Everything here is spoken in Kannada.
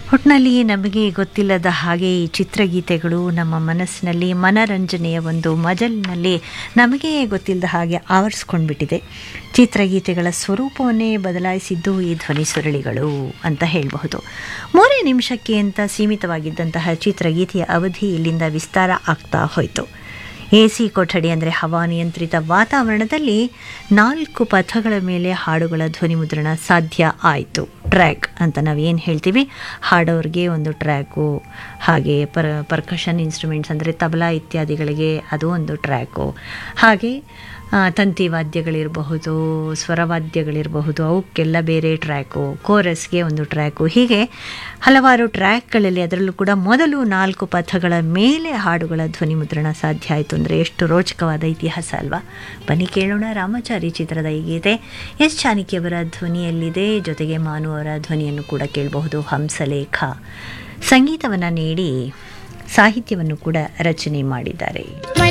ಒಟ್ಟಿನಲ್ಲಿ ನಮಗೆ ಗೊತ್ತಿಲ್ಲದ ಹಾಗೆ ಈ ಚಿತ್ರಗೀತೆಗಳು ನಮ್ಮ ಮನಸ್ಸಿನಲ್ಲಿ ಮನರಂಜನೆಯ ಒಂದು ಮಜಲಿನಲ್ಲಿ ನಮಗೆ ಗೊತ್ತಿಲ್ಲದ ಹಾಗೆ ಆವರಿಸ್ಕೊಂಡ್ಬಿಟ್ಟಿದೆ ಚಿತ್ರಗೀತೆಗಳ ಸ್ವರೂಪವನ್ನೇ ಬದಲಾಯಿಸಿದ್ದು ಈ ಧ್ವನಿ ಸುರಳಿಗಳು ಅಂತ ಹೇಳಬಹುದು ಮೂರೇ ನಿಮಿಷಕ್ಕೆ ಅಂತ ಸೀಮಿತವಾಗಿದ್ದಂತಹ ಚಿತ್ರಗೀತೆಯ ಅವಧಿ ಇಲ್ಲಿಂದ ವಿಸ್ತಾರ ಆಗ್ತಾ ಹೋಯಿತು ಎ ಸಿ ಕೊಠಡಿ ಅಂದರೆ ಹವಾನಿಯಂತ್ರಿತ ವಾತಾವರಣದಲ್ಲಿ ನಾಲ್ಕು ಪಥಗಳ ಮೇಲೆ ಹಾಡುಗಳ ಧ್ವನಿ ಮುದ್ರಣ ಸಾಧ್ಯ ಆಯಿತು ಟ್ರ್ಯಾಕ್ ಅಂತ ನಾವು ಏನು ಹೇಳ್ತೀವಿ ಹಾಡೋರಿಗೆ ಒಂದು ಟ್ರ್ಯಾಕು ಹಾಗೆ ಪರ್ ಪರ್ಕಷನ್ ಇನ್ಸ್ಟ್ರೂಮೆಂಟ್ಸ್ ಅಂದರೆ ತಬಲಾ ಇತ್ಯಾದಿಗಳಿಗೆ ಅದು ಒಂದು ಟ್ರ್ಯಾಕು ಹಾಗೆ ಆ, ತಂತಿ ವಾದ್ಯಗಳಿರಬಹುದು ಸ್ವರವಾದ್ಯಗಳಿರಬಹುದು ಅವಕ್ಕೆಲ್ಲ ಬೇರೆ ಟ್ರ್ಯಾಕು ಕೋರಸ್ಗೆ ಒಂದು ಟ್ರ್ಯಾಕು ಹೀಗೆ ಹಲವಾರು ಟ್ರ್ಯಾಕ್ಗಳಲ್ಲಿ ಅದರಲ್ಲೂ ಕೂಡ ಮೊದಲು ನಾಲ್ಕು ಪಥಗಳ ಮೇಲೆ ಹಾಡುಗಳ ಧ್ವನಿ ಮುದ್ರಣ ಸಾಧ್ಯ ಆಯಿತು ಅಂದರೆ ಎಷ್ಟು ರೋಚಕವಾದ ಇತಿಹಾಸ ಅಲ್ವಾ ಬನ್ನಿ ಕೇಳೋಣ ರಾಮಾಚಾರಿ ಚಿತ್ರದ ಈ ಗೀತೆ ಎಸ್ ಚಾಣಕ್ಯವರ ಧ್ವನಿಯಲ್ಲಿದೆ ಜೊತೆಗೆ ಮಾನು ಅವರ ಧ್ವನಿಯನ್ನು ಕೂಡ ಕೇಳಬಹುದು ಹಂಸಲೇಖ ಸಂಗೀತವನ್ನು ನೀಡಿ ಸಾಹಿತ್ಯವನ್ನು ಕೂಡ ರಚನೆ ಮಾಡಿದ್ದಾರೆ